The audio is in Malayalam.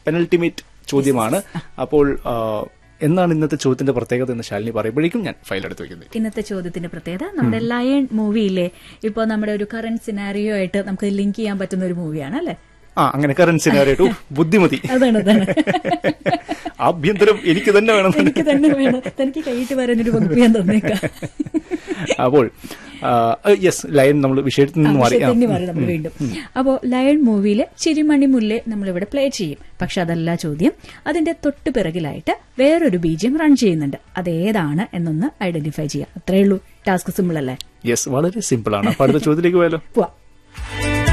പെനൽറ്റിമേറ്റ് ചോദ്യമാണ് അപ്പോൾ ആ, എന്നാണ് ഇന്നത്തെ ചോദ്യത്തിന്റെ പ്രത്യേകത എന്ന് ശാലിനി പറയുമ്പോഴേക്കും ഞാൻ ഫയൽ എടുത്ത് വെക്കുന്നത് ഇന്നത്തെ ചോദ്യത്തിന്റെ പ്രത്യേകത നമ്മുടെ ലയൺ മൂവിയിലെ ഇപ്പോൾ നമ്മുടെ ഒരു കറന്റ് സിനാരിയോ ആയിട്ട് നമുക്ക് ലിങ്ക് ചെയ്യാൻ പറ്റുന്ന ഒരു മൂവിയാണ് അല്ലെ ആ അങ്ങനെ കറന്റ് സിനാരിയായിട്ട് ബുദ്ധിമതി അതാണ് അതാണ് ആഭ്യന്തരം എനിക്ക് തന്നെ വേണം എനിക്ക് തന്നെ വേണം തനിക്ക് കൈയിട്ട് വരാനൊരു വകുപ്പ് ഞാൻ തന്നേക്കാം അപ്പോൾ യെസ് ലയൻ നമ്മൾ വിഷയത്തിൽ നിന്ന് മാറി ആ, തന്നെ മാറി നമ്മൾ വീണ്ടും അപ്പോ ലയൺ മൂവിയിലെ ചിരിമണി മുല്ലേ നമ്മളിവിടെ പ്ലേ ചെയ്യും പക്ഷെ അതല്ല ചോദ്യം അതിന്റെ തൊട്ടു പിറകിലായിട്ട് വേറൊരു ബീജിയം റൺ ചെയ്യുന്നുണ്ട് അതേതാണ് എന്നൊന്ന് ഐഡന്റിഫൈ ചെയ്യാം അത്രേ ഉള്ളൂ ടാസ്ക് സിമ്പിൾ അല്ലേ യെസ് വളരെ സിമ്പിൾ ആണ് അപ്പൊ അടുത്ത ചോദ്യത്തിലേക്ക് പോയാലോ പോവാം